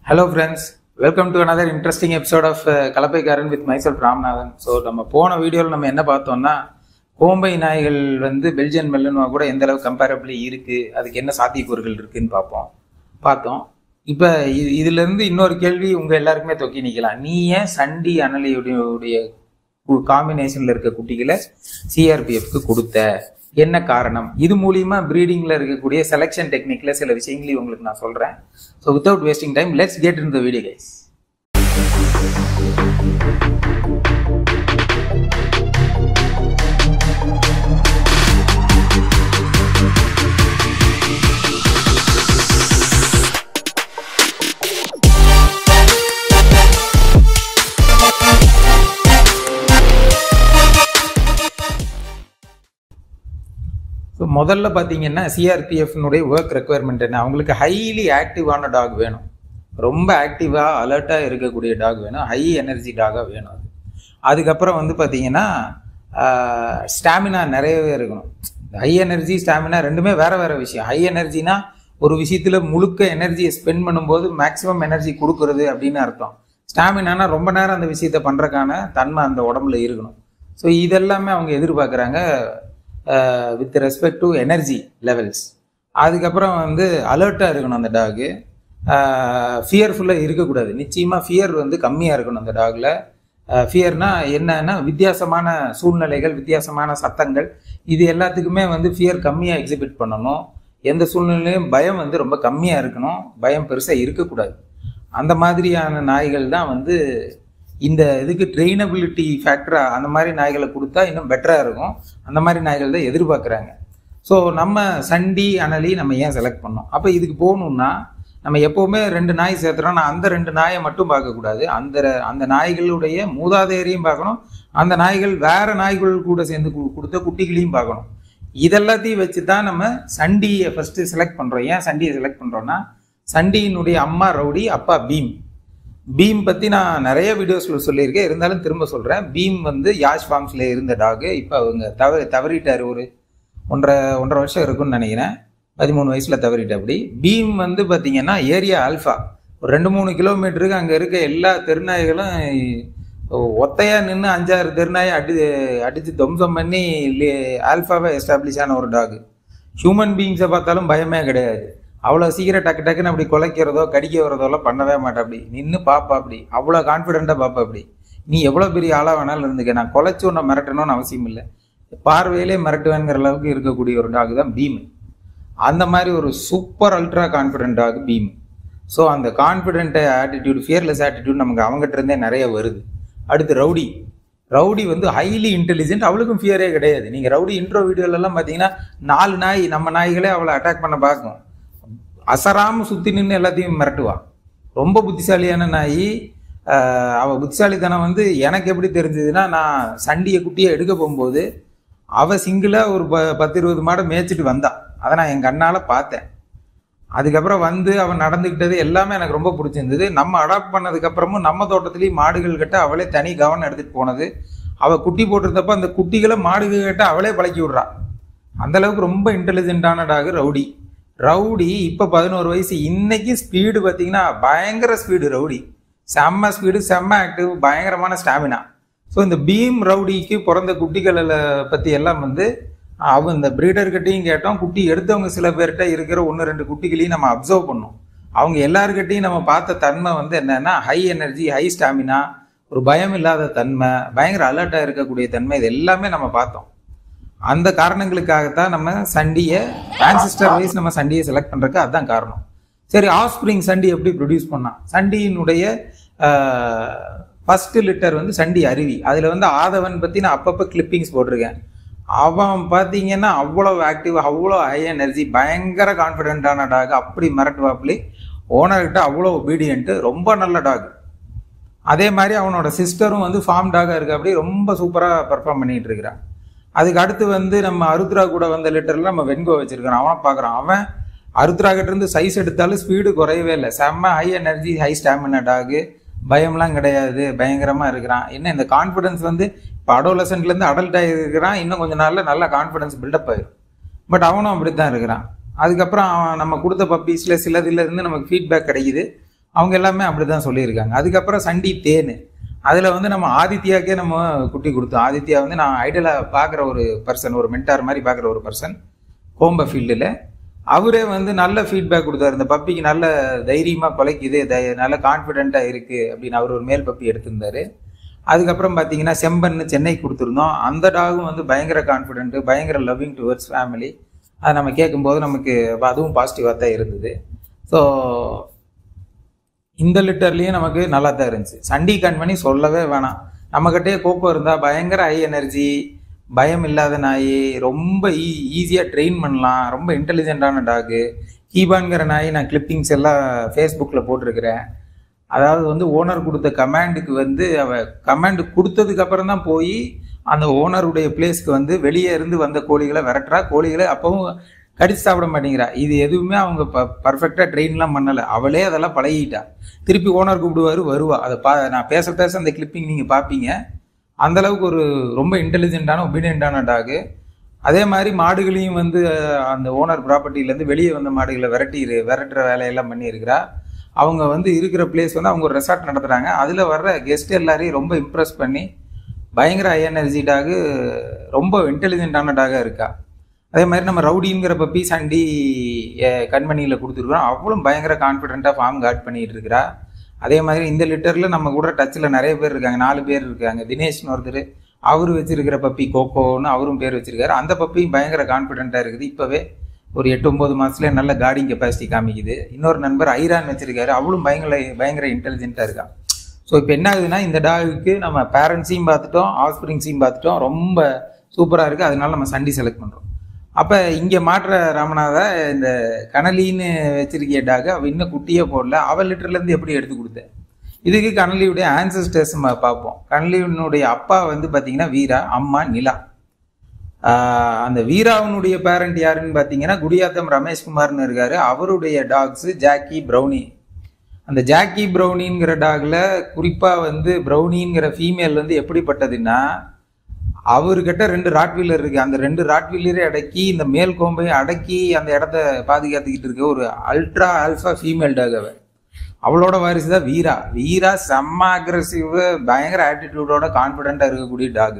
hello friends welcome to another interesting episode of Kalappaikaran with myself Ramanathan so நம்ம போன வீடியோவில் நம்ம என்ன பார்த்தோம்னா கோம்பை நாய்கள் வந்து பெல்ஜியன் மெல்லனுவா கூட எந்த அளவுக்கு கம்பேரபிளி இருக்கு அதுக்கு என்ன சாத்தியக்கூறுகள் இருக்குன்னு பார்ப்போம் பார்த்தோம் இப்போ இதுலேருந்து இன்னொரு கேள்வி உங்கள் எல்லாருக்குமே தொக்கி நிற்கலாம் நீ ஏன் சண்டி அனலியுடைய காம்பினேஷனில் இருக்க குட்டிகளை சிஆர்பிஎஃப்க்கு கொடுத்த என்ன காரணம் இது மூலியமா ப்ரீடிங்ல இருக்கக்கூடிய செலெக்ஷன் டெக்னிக்ல சில விஷயங்களையும் உங்களுக்கு நான் சொல்றேன் so without wasting time let's get in the video guys so முதல்ல பார்த்தீங்கன்னா சிஆர்பிஎஃப்னுடைய ஒர்க் ரெக்குவயர்மெண்ட் என்ன அவங்களுக்கு ஹைலி ஆக்டிவான டாக் வேணும் ரொம்ப ஆக்டிவாக அலர்ட்டாக இருக்கக்கூடிய டாக் வேணும் ஹை எனர்ஜி டாகாக வேணும் அது அதுக்கப்புறம் வந்து பார்த்தீங்கன்னா ஸ்டாமினா நிறையவே இருக்கணும் ஹை எனர்ஜி ஸ்டாமினா ரெண்டுமே வேற வேற விஷயம் ஹை எனர்ஜினா ஒரு விஷயத்தில் முழுக்க எனர்ஜியை ஸ்பெண்ட் பண்ணும்போது மேக்ஸிமம் எனர்ஜி கொடுக்கறது அப்படின்னு அர்த்தம் ஸ்டாமினானா ரொம்ப நேரம் அந்த விஷயத்தை பண்ணுறக்கான தன்மை அந்த உடம்புல இருக்கணும் ஸோ இதெல்லாமே அவங்க எதிர்பார்க்குறாங்க with respect to energy levels அதுக்கப்புறம் வந்து அலர்ட்டாக இருக்கணும் அந்த டாகு ஃபியர்ஃபுல்லாக இருக்கக்கூடாது நிச்சயமாக ஃபியர் வந்து கம்மியாக இருக்கணும் அந்த டாகில் ஃபியர்னா என்னன்னா வித்தியாசமான சூழ்நிலைகள் வித்தியாசமான சத்தங்கள் இது எல்லாத்துக்குமே வந்து ஃபியர் கம்மியாக எக்ஸிபிட் பண்ணணும் எந்த சூழ்நிலையும் பயம் வந்து ரொம்ப கம்மியாக இருக்கணும் பயம் பெருசாக இருக்கக்கூடாது அந்த மாதிரியான நாய்கள் தான் வந்து இந்த இதுக்கு ட்ரெயினபிலிட்டி ஃபேக்டராக அந்த மாதிரி நாய்களை கொடுத்தா இன்னும் பெட்டராக இருக்கும் அந்த மாதிரி நாய்கள் தான் எதிர்பார்க்குறாங்க ஸோ நம்ம சண்டி அனலி நம்ம ஏன் செலக்ட் பண்ணோம் அப்போ இதுக்கு போகணுன்னா நம்ம எப்போவுமே ரெண்டு நாய் சேர்த்துறோம் நான் அந்த ரெண்டு நாயை மட்டும் பார்க்கக்கூடாது அந்த அந்த நாய்களுடைய மூதாதையரையும் பார்க்கணும் அந்த நாய்கள் வேற நாய்கள் கூட சேர்ந்து கொடுத்த குட்டிகளையும் பார்க்கணும் இதெல்லாத்தையும் வச்சு தான் நம்ம சண்டியை ஃபஸ்ட்டு செலக்ட் பண்ணுறோம் ஏன் சண்டியை செலக்ட் பண்ணுறோன்னா சண்டியினுடைய அம்மா ரவுடி அப்பா பீம் பீம் பற்றி நான் நிறைய வீடியோஸில் சொல்லியிருக்கேன் இருந்தாலும் திரும்ப சொல்கிறேன் பீம் வந்து யாஷ் ஃபார்ம்ஸில் இருந்த டாகு இப்போ அவங்க தவறு தவறிட்டார் ஒரு ஒன்றரை ஒன்றரை வருஷம் இருக்குன்னு நினைக்கிறேன் பதிமூணு வயசில் தவறிட்டபடி பீம் வந்து பார்த்தீங்கன்னா ஏரியா ஆல்ஃபா ஒரு ரெண்டு மூணு கிலோமீட்டருக்கு அங்கே இருக்க எல்லா தெருநாய்களும் ஒத்தையாக நின்று அஞ்சாறு தெருநாயை அடி அடித்து துவம்சம் பண்ணி ஆல்ஃபாவை எஸ்டாப்ளிஷ் ஆன ஒரு டாகு ஹியூமன் பீயிங்ஸை பார்த்தாலும் பயமே கிடையாது அவ்வளோ சீக்கிரம் டக்கு டக்குன்னு அப்படி குலைக்கிறதோ கடிக்க வரதோலாம் பண்ணவே மாட்டா அப்படி நின்று பார்ப்பா அப்படி அவ்வளோ கான்ஃபிடென்ட்டாக பார்ப்பா அப்படி நீ எவ்வளோ பெரிய ஆளாக வேணாலும் இருந்துக்க நான் குலைச்சு உன்னை மிரட்டணும்னு அவசியம் இல்லை பார்வையிலே மிரட்டுவேங்கிற அளவுக்கு இருக்கக்கூடிய ஒரு டாக் தான் பீம் அந்த மாதிரி ஒரு super ultra confident dog Bheem so அந்த கான்ஃபிடென்ட் ஆட்டிடியூட் ஃபியர்லெஸ் ஆட்டிடியூட் நமக்கு அவங்ககிட்ட இருந்தே நிறைய வருது அடுத்து ரவுடி ரவுடி வந்து ஹைலி இன்டெலிஜென்ட் அவளுக்கும் ஃபியரே கிடையாது நீங்கள் ரவுடி இன்ட்ரோ வீடியோலலாம் பார்த்தீங்கன்னா நாலு நாய் நம்ம நாய்களே அவளை அட்டாக் பண்ண பார்க்கும் அசராம சுற்றி நின்று எல்லாத்தையும் மிரட்டுவா ரொம்ப புத்திசாலியான நாய் அவள் புத்திசாலித்தனம் வந்து எனக்கு எப்படி தெரிஞ்சதுன்னா நான் சண்டியை குட்டியை எடுக்க போகும்போது அவள் சிங்கிளாக ஒரு ப பத்து இருபது மாடை மேய்ச்சிட்டு வந்தா அதை நான் என் கண்ணால் பார்த்தேன் அதுக்கப்புறம் வந்து அவன் நடந்துக்கிட்டது எல்லாமே எனக்கு ரொம்ப பிடிச்சிருந்தது நம்ம அடாப்ட் பண்ணதுக்கப்புறமும் நம்ம தோட்டத்துலேயும் மாடுகள் கிட்ட அவளே தனி கவனம் எடுத்துகிட்டு போனது அவள் குட்டி போட்டிருந்தப்ப அந்த குட்டிகளை மாடுகள் கிட்ட அவளே பழக்கி விட்றா அந்தளவுக்கு ரொம்ப இன்டெலிஜென்ட்டான டாகு ரவுடி ரவுடி இப்போ பதினோரு வயசு இன்னைக்கு ஸ்பீடு பார்த்தீங்கன்னா பயங்கர ஸ்பீடு ரவுடி செம்ம ஸ்பீடு செம்ம ஆக்டிவ் பயங்கரமான ஸ்டாமினா ஸோ இந்த பீம் ரவுடிக்கு பிறந்த குட்டிகளை பற்றி எல்லாம் வந்து அவங்க இந்த பிரீடர்கிட்டையும் கேட்டோம் குட்டி எடுத்தவங்க சில பேர்கிட்ட இருக்கிற ஒன்று ரெண்டு குட்டிகளையும் நம்ம அப்சர்வ் பண்ணோம் அவங்க எல்லாருக்கிட்டையும் நம்ம பார்த்த தன்மை வந்து என்னன்னா ஹை எனர்ஜி ஹை ஸ்டாமினா ஒரு பயம் இல்லாத தன்மை பயங்கர அலர்ட்டாக இருக்கக்கூடிய தன்மை இது எல்லாமே நம்ம பார்த்தோம் அந்த காரணங்களுக்காகத்தான் நம்ம சண்டியை ஆன்சிஸ்டர் வைஸ் நம்ம சண்டியை செலக்ட் பண்ணுறதுக்கு அதுதான் காரணம் சரி ஆஃப்ஸ்பிரிங் சண்டி எப்படி ப்ரொடியூஸ் பண்ணான் சண்டியினுடைய ஃபர்ஸ்ட் லிட்டர் வந்து சண்டி அருவி அதில் வந்து ஆதவன் பற்றி நான் அப்பப்போ கிளிப்பிங்ஸ் போட்டிருக்கேன் அவன் பார்த்தீங்கன்னா அவ்வளோ ஆக்டிவ் அவ்வளோ ஹை எனர்ஜி பயங்கர கான்ஃபிடென்ட்டான டாக் அப்படி மிரட்டுவாப்லி ஓனர்கிட்ட அவ்வளோ ஒபீடியன்ட்டு ரொம்ப நல்ல டாக் அதே மாதிரி அவனோட சிஸ்டரும் வந்து ஃபார்ம் டாகாக இருக்கு அப்படி ரொம்ப சூப்பராக பர்ஃபார்ம் பண்ணிகிட்டு இருக்கிறான் அதுக்கு அடுத்து வந்து நம்ம அருத்ரா கூட வந்த லிட்டரில் நம்ம வெண்கோ வச்சிருக்கிறோம் அவன் பார்க்குறான் அவன் அருத்ரா கிட்ட இருந்து சைஸ் எடுத்தாலும் ஸ்பீடு குறையவே இல்லை செம்ம high energy high stamina dog பயம்லாம் கிடையாது பயங்கரமாக இருக்கிறான் என்ன இந்த கான்ஃபிடன்ஸ் வந்து இப்போ அடோலசன்ட்லேருந்து அடல்ட் ஆகிருக்கிறான் இன்னும் கொஞ்ச நாளில் நல்ல கான்ஃபிடன்ஸ் பில்டப் ஆயிரும் பட் அவனும் அப்படி தான் இருக்கிறான் அதுக்கப்புறம் அவன் நம்ம கொடுத்த பப்பீஸில் சிலதுல இருந்து நமக்கு ஃபீட்பேக் கிடைக்குது அவங்க எல்லாமே அப்படிதான் சொல்லியிருக்காங்க அதுக்கப்புறம் சண்டி தேனு அதில் வந்து நம்ம ஆதித்யாக்கே நம்ம குட்டி கொடுத்தோம் ஆதித்யா வந்து நான் ஐடியலாக பார்க்குற ஒரு பர்சன் ஒரு மென்டார் மாதிரி பார்க்குற ஒரு பர்சன் கோம்ப ஃபீல்டில் அவரே வந்து நல்ல ஃபீட்பேக் கொடுத்தாரு இந்த பப்பிக்கு நல்ல தைரியமாக குலைக்குது தை நல்ல கான்ஃபிடென்ட்டாக இருக்குது அப்படின்னு அவர் ஒரு மேல் பப்பி எடுத்திருந்தாரு அதுக்கப்புறம் பார்த்தீங்கன்னா செம்பன்னு சென்னை கொடுத்துருந்தோம் அந்த டாகும் வந்து பயங்கர கான்ஃபிடென்ட்டு பயங்கர லவ்விங் டுவர்ட்ஸ் ஃபேமிலி அதை நம்ம கேட்கும்போது நமக்கு அதுவும் பாசிட்டிவாக தான் இருந்தது ஸோ இந்த லிட்டர்லேயும் நமக்கு நல்லா தான் இருந்துச்சு சண்டி கண்மணி சொல்லவே வேணாம் நம்மக்கிட்டே கோகோ இருந்தால் பயங்கர ஹை எனர்ஜி பயம் இல்லாத நாய் ரொம்ப ஈ ஈஸியாக ட்ரெயின் பண்ணலாம் ரொம்ப இன்டெலிஜென்ட்டான டாகு கீபான்கிற நாய் நான் கிளிப்பிங்ஸ் எல்லாம் ஃபேஸ்புக்கில் போட்டிருக்கிறேன் அதாவது வந்து ஓனர் கொடுத்த கமாண்டுக்கு வந்து அவ கமாண்டு கொடுத்ததுக்கு அப்புறம் தான் போய் அந்த ஓனருடைய பிளேஸ்க்கு வந்து வெளியே இருந்து வந்த கோழிகளை விரட்டுறா கோழிகளை அப்பவும் கடிச்சு சாப்பிட மாட்டேங்கிறா இது எதுவுமே அவங்க ப பர்ஃபெக்டாக ட்ரெயின்லாம் பண்ணலை அவளே அதெல்லாம் பழகிட்டா திருப்பி ஓனர் கூப்பிடுவாரு வருவா அதை பா நான் பேச பேச அந்த கிளிப்பிங் நீங்கள் பார்ப்பீங்க அந்த அளவுக்கு ஒரு ரொம்ப இன்டெலிஜென்ட்டான ஒபீடியண்டான டாகு அதே மாதிரி மாடுகளையும் வந்து அஹ், அந்த ஓனர் ப்ராப்பர்ட்டிலேருந்து வெளியே வந்த மாடுகளை விரட்டி விரட்டுற வேலையெல்லாம் பண்ணியிருக்கிறா அவங்க வந்து இருக்கிற பிளேஸ் வந்து அவங்க ஒரு ரெசார்ட் நடத்துகிறாங்க அதில் வர்ற கெஸ்ட் எல்லாரையும் ரொம்ப இம்ப்ரெஸ் பண்ணி பயங்கர ஹை எனர்ஜி டாகு ரொம்ப இன்டெலிஜென்ட்டான டாகாக இருக்கா அதே மாதிரி நம்ம ரவுடிங்கிற பப்பி சண்டி கண்மணியில் கொடுத்துருக்குறோம் அவளும் பயங்கர கான்ஃபிடென்ட்டாக ஃபார்ம் கார்ட் பண்ணிட்டு இருக்கிறா அதே மாதிரி இந்த லிட்டரில் நம்ம கூட டச்சில் நிறைய பேர் இருக்காங்க நாலு பேர் இருக்காங்க தினேஷ்னு ஒருத்தர் அவர் வச்சிருக்கிற பப்பி கோகோன்னு அவரும் பேர் வச்சிருக்காரு அந்த பப்பியும் பயங்கர கான்ஃபிடென்ட்டாக இருக்குது இப்போவே ஒரு எட்டு ஒம்பது மாதத்துல நல்ல கார்டிங் கெப்பாசிட்டி காமிக்குது இன்னொரு நண்பர் ஐரான் வச்சிருக்காரு அவளும் பயங்கர பயங்கர இன்டெலிஜென்ட்டாக இருக்கா ஸோ இப்போ என்ன ஆகுதுன்னா இந்த டாகுக்கு நம்ம பேரண்ட்ஸையும் பார்த்துட்டோம் ஆஸ்பிரிங்ஸையும் பார்த்துட்டோம் ரொம்ப சூப்பராக இருக்குது அதனால நம்ம சண்டி செலக்ட் பண்ணுறோம் அப்போ இங்கே மாற்ற ராமநாத இந்த கனலின்னு வச்சிருக்கிய டாக் அவள் இன்னும் குட்டியே போடல அவள் லிட்டர்லேருந்து எப்படி எடுத்து கொடுத்த இதுக்கு கனலியுடைய ஆன்சஸ்டர்ஸ் பார்ப்போம் கனலியினுடைய அப்பா வந்து பார்த்தீங்கன்னா வீரா அம்மா நிலா ஆஹ் அந்த வீராவினுடைய பேரண்ட் யாருன்னு பார்த்தீங்கன்னா குடியாத்தம் ரமேஷ்குமார்னு இருக்காரு அவருடைய டாக்ஸ் ஜாக்கி ப்ரௌனி அந்த ஜாக்கி ப்ரௌனிங்கிற டாக்ல குறிப்பாக வந்து ப்ரௌனிங்கிற ஃபீமேல் வந்து எப்படிப்பட்டதுன்னா அவர்கிட்ட ரெண்டு ராட்வீலர் இருக்கு அந்த ரெண்டு ராட்வீலரை அடக்கி இந்த மேல் கோம்பை அடக்கி அந்த இடத்த பாதுகாத்துக்கிட்டு இருக்க ஒரு அல்ட்ரா ஆல்ஃபா ஃபீமேல் டாக் அவ அவளோட வாரிசு தான் வீரா வீரா செம்ம அக்ரஸிவ் பயங்கர ஆட்டிடியூடோட கான்ஃபிடென்ட்டாக இருக்கக்கூடிய டாக்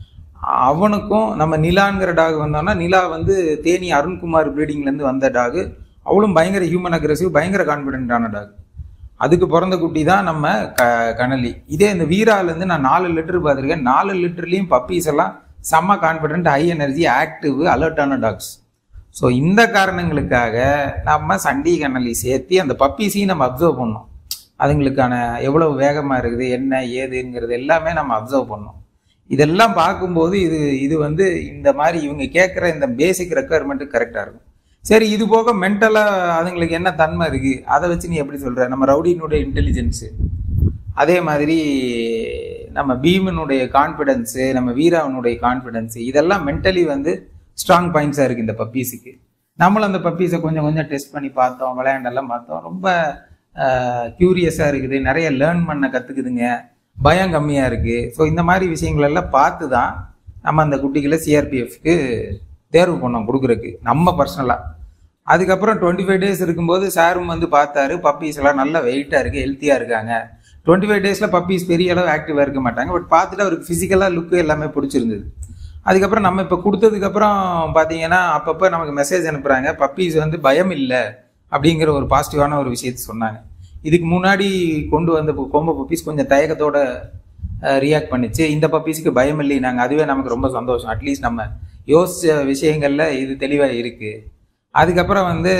அவனுக்கும் நம்ம நிலாங்கிற டாக் வந்தோம்னா நிலா வந்து தேனி அருண்குமார் ப்ரீடிங்லேருந்து வந்த டாக் அவளும் பயங்கர ஹியூமன் அக்ரஸிவ் பயங்கர கான்ஃபிடென்ட்டான டாக் அதுக்கு பிறந்த குட்டி தான் நம்ம க கனலி இதே இந்த வீராலேருந்து நான் நாலு லிட்டர் பார்த்துருக்கேன் நாலு லிட்டர்லேயும் பப்பீஸ் எல்லாம் செம்ம கான்ஃபிடென்ட் ஹை எனர்ஜி ஆக்டிவ் அலர்ட்டான டாக்ஸ் ஸோ இந்த காரணங்களுக்காக நம்ம சண்டி கனலி சேர்த்து அந்த பப்பீஸையும் நம்ம அப்சர்வ் பண்ணோம் அதுங்களுக்கான எவ்வளவு வேகமாக இருக்குது என்ன ஏதுங்கிறது எல்லாமே நம்ம அப்சர்வ் பண்ணோம் இதெல்லாம் பார்க்கும்போது இது இது வந்து இந்த மாதிரி இவங்க கேட்குற இந்த பேசிக் ரெக்குயர்மெண்ட்டு கரெக்டாக இருக்கும் சரி இது போக மென்டலாக அதுங்களுக்கு என்ன தன்மை இருக்குது அதை வச்சு நீ எப்படி சொல்கிற நம்ம ரவுடினுடைய இன்டெலிஜென்ஸு அதே மாதிரி நம்ம பீமனுடைய கான்ஃபிடென்ஸு நம்ம வீராவனுடைய கான்ஃபிடென்ஸு இதெல்லாம் மென்டலி வந்து ஸ்ட்ராங் பாயிண்ட்ஸாக இருக்குது இந்த பப்பீஸுக்கு நம்மளும் அந்த பப்பீஸை கொஞ்சம் கொஞ்சம் டெஸ்ட் பண்ணி பார்த்தோம் விளையாண்டெல்லாம் பார்த்தோம் ரொம்ப க்யூரியஸாக இருக்குது நிறைய லேர்ன் பண்ண கற்றுக்குதுங்க பயம் கம்மியாக இருக்குது ஸோ இந்த மாதிரி விஷயங்கள் எல்லாம் பார்த்து தான் நம்ம அந்த குட்டிகளை சிஆர்பிஎஃப்க்கு தேர்வு பண்ணோம் கொடுக்குறக்கு நம்ம பர்சனலாக அதுக்கப்புறம் டுவெண்ட்டி ஃபைவ் டேஸ் இருக்கும்போது சாரும் வந்து பார்த்தாரு பப்பீஸ் எல்லாம் நல்ல வெயிட்டாக இருக்குது ஹெல்த்தியாக இருக்காங்க டுவெண்ட்டி ஃபைவ் டேஸில் பப்பீஸ் பெரிய அளவு ஆக்டிவாக இருக்க மாட்டாங்க பட் பார்த்துட்டு அவருக்கு ஃபிசிக்கலாக லுக்கு எல்லாமே பிடிச்சிருந்தது அதுக்கப்புறம் நம்ம இப்போ கொடுத்ததுக்கப்புறம் பார்த்தீங்கன்னா அப்பப்போ நமக்கு மெசேஜ் அனுப்புகிறாங்க பப்பீஸ் வந்து பயம் இல்லை அப்படிங்கிற ஒரு பாசிட்டிவான ஒரு விஷயத்த சொன்னாங்க இதுக்கு முன்னாடி கொண்டு வந்த கொ- கொம்ப பப்பீஸ் கொஞ்சம் தயக்கத்தோட ரியாக்ட் பண்ணிச்சு இந்த பப்பீஸுக்கு பயம் இல்லை நாங்கள் அதுவே நமக்கு ரொம்ப சந்தோஷம் அட்லீஸ்ட் நம்ம யோசிச்ச விஷயங்கள்ல இது தெளிவாக இருக்கு அதுக்கப்புறம் வந்து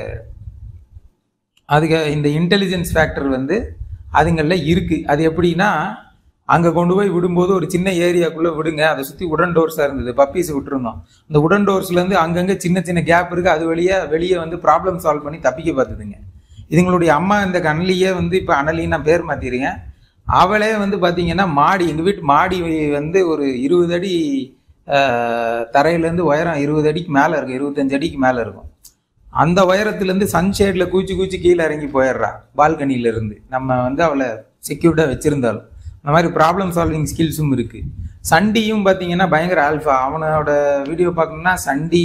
அதுக்கு இந்த இன்டெலிஜென்ஸ் ஃபேக்டர் வந்து அதுங்களில் இருக்கு அது எப்படின்னா அங்கே கொண்டு போய் விடும்போது ஒரு சின்ன ஏரியாக்குள்ளே விடுங்க அதை சுற்றி உடன் டோர்ஸாக இருந்தது பப்பீஸ் விட்டுருந்தோம் இந்த உடன் டோர்ஸ்லேருந்து அங்கங்கே சின்ன சின்ன கேப் இருக்குது அது வழியாக வெளியே வந்து ப்ராப்ளம் சால்வ் பண்ணி தப்பிக்க பார்த்துதுங்க இதுங்களுடைய அம்மா இந்த கண்ணிலேயே வந்து இப்போ அனலின்னு நான் பேர் மாற்றிருங்க அவளே வந்து பார்த்தீங்கன்னா மாடி எங்கள் வீட்டு மாடி வந்து ஒரு இருபது அடி அஹ், தரையிலேருந்து உயரம் இருபது அடிக்கு மேலே இருக்கும் இருபத்தஞ்சு அடிக்கு மேலே இருக்கும் அந்த உயரத்துலேருந்து சன்ஷேடில் கூச்சி கூச்சி கீழே இறங்கி போயிடுறா பால்கனியில இருந்து நம்ம வந்து அவளை செக்யூர்டாக வச்சுருந்தாலும் அந்த மாதிரி ப்ராப்ளம் சால்விங் ஸ்கில்ஸும் இருக்குது சண்டியும் பார்த்தீங்கன்னா பயங்கர ஆல்ஃபா அவனோட வீடியோ பார்க்கணும்னா சண்டி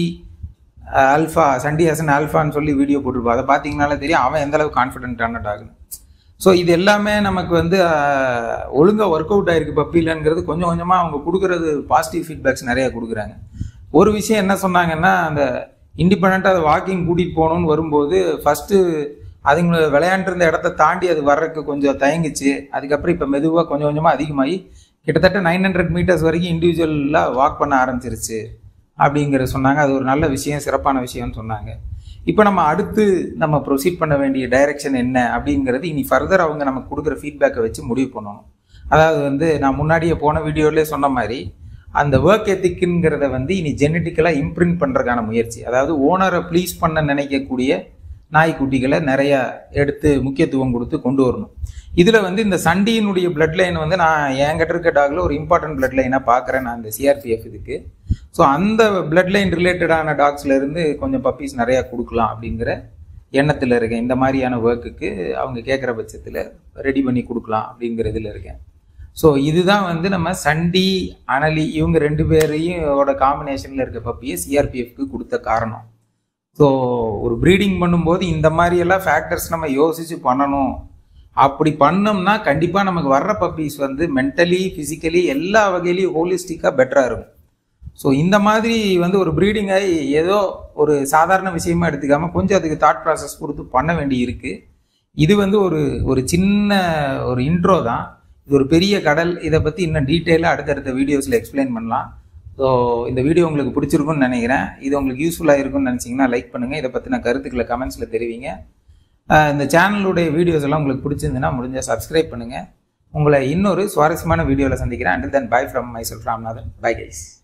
ஆல்ஃபா சண்டி ஹசன் ஆல்ஃபான்னு சொல்லி வீடியோ போட்டிருப்பான் அதை பார்த்தீங்கனாலே தெரியும் அவன் எந்த அளவுக்கு கான்ஃபிடென்ட்டான டாக்னு ஸோ இது எல்லாமே நமக்கு வந்து ஒழுங்காக ஒர்க் அவுட் ஆயிருக்கு பப்பிலங்கிறது கொஞ்சம் கொஞ்சமாக அவங்க கொடுக்குறது பாசிட்டிவ் ஃபீட்பேக்ஸ் நிறைய கொடுக்குறாங்க ஒரு விஷயம் என்ன சொன்னாங்கன்னா அந்த இண்டிபெண்ட்டாக அதை வாக்கிங் கூட்டிகிட்டு போகணும்னு வரும்போது ஃபஸ்ட்டு அதுங்க விளையாண்டுருந்த இடத்த தாண்டி அது வர்றதுக்கு கொஞ்சம் தயங்குச்சு அதுக்கப்புறம் இப்போ மெதுவாக கொஞ்சம் கொஞ்சமாக அதிகமாகி கிட்டத்தட்ட நைன் ஹண்ட்ரட் மீட்டர்ஸ் வரைக்கும் இண்டிவிஜுவலாக வாக் பண்ண ஆரம்பிச்சிருச்சு அப்படிங்கிற சொன்னாங்க அது ஒரு நல்ல விஷயம் சிறப்பான விஷயம்னு சொன்னாங்க இப்போ நம்ம அடுத்து நம்ம ப்ரொசீட் பண்ண வேண்டிய டைரக்ஷன் என்ன அப்படிங்கிறது இனி ஃபர்தர் அவங்க நமக்கு கொடுக்குற ஃபீட்பேக்கை வச்சு முடிவு பண்ணணும் அதாவது வந்து நான் முன்னாடியே போன வீடியோலேயே சொன்ன மாதிரி அந்த ஒர்க் எத்திக்குங்கிறத வந்து இனி ஜெனட்டிக்கலாக இம்ப்ரிண்ட் பண்ணுறதுக்கான முயற்சி அதாவது ஓனரை ப்ளீஸ் பண்ண நினைக்கக்கூடிய நாய்க்குட்டிகளை நிறைய எடுத்து முக்கியத்துவம் கொடுத்து கொண்டு வரணும் இதில் வந்து இந்த சண்டியினுடைய பிளட் லைன் வந்து நான் என்கிட்ட இருக்க டாக்ல ஒரு இம்பார்ட்டன்ட் பிளட் லைனாக பார்க்குறேன் நான் இந்த சிஆர்பிஎஃப் இதுக்கு ஸோ அந்த பிளட் லைன் ரிலேட்டடான டாக்ஸ்ல இருந்து கொஞ்சம் பப்பீஸ் நிறையா கொடுக்கலாம் அப்படிங்கிற எண்ணத்தில் இருக்கேன் இந்த மாதிரியான ஒர்க்குக்கு அவங்க கேட்குற பட்சத்தில் ரெடி பண்ணி கொடுக்கலாம் அப்படிங்கிறதுல இருக்கேன் ஸோ இதுதான் வந்து நம்ம சண்டி அனலி இவங்க ரெண்டு பேரையும் காம்பினேஷனில் இருக்க பப்பியை சிஆர்பிஎஃப்க்கு கொடுத்த காரணம் ஸோ ஒரு ப்ரீடிங் பண்ணும்போது இந்த மாதிரியெல்லாம் ஃபேக்டர்ஸ் நம்ம யோசித்து பண்ணணும் அப்படி பண்ணோம்னா கண்டிப்பாக நமக்கு வர்ற பப்பீஸ் வந்து மென்டலி ஃபிசிக்கலி எல்லா வகையிலையும் ஹோலிஸ்டிக்காக பெட்டராக இருக்கும் ஸோ இந்த மாதிரி வந்து ஒரு ப்ரீடிங்கை ஏதோ ஒரு சாதாரண விஷயமா எடுத்துக்காம கொஞ்சம் அதுக்கு தாட் ப்ராசஸ் கொடுத்து பண்ண வேண்டி இருக்கு இது வந்து ஒரு ஒரு சின்ன ஒரு இன்ட்ரோ தான் இது ஒரு பெரிய கடல் இதை பற்றி இன்னும் டீட்டெயிலாக அடுத்தடுத்த வீடியோஸில் எக்ஸ்பிளைன் பண்ணலாம் ஸோ இந்த வீடியோ உங்களுக்கு பிடிச்சிருக்கும்னு நினைக்கிறேன் இது உங்களுக்கு யூஸ்ஃபுல்லாக இருக்கும்னு நினச்சிங்கன்னா லைக் பண்ணுங்கள் இதை பற்றின கருத்துக்களை கமெண்ட்ஸில் தெரிவிங்க இந்த சேனலுடைய வீடியோஸ் எல்லாம் உங்களுக்கு பிடிச்சிருந்துன்னா முடிஞ்சால் சப்ஸ்கிரைப் பண்ணுங்கள் உங்களை இன்னொரு சுவாரஸ்யமான வீடியோவில் சந்திக்கிறேன் until then bye from myself Ramnathan bye guys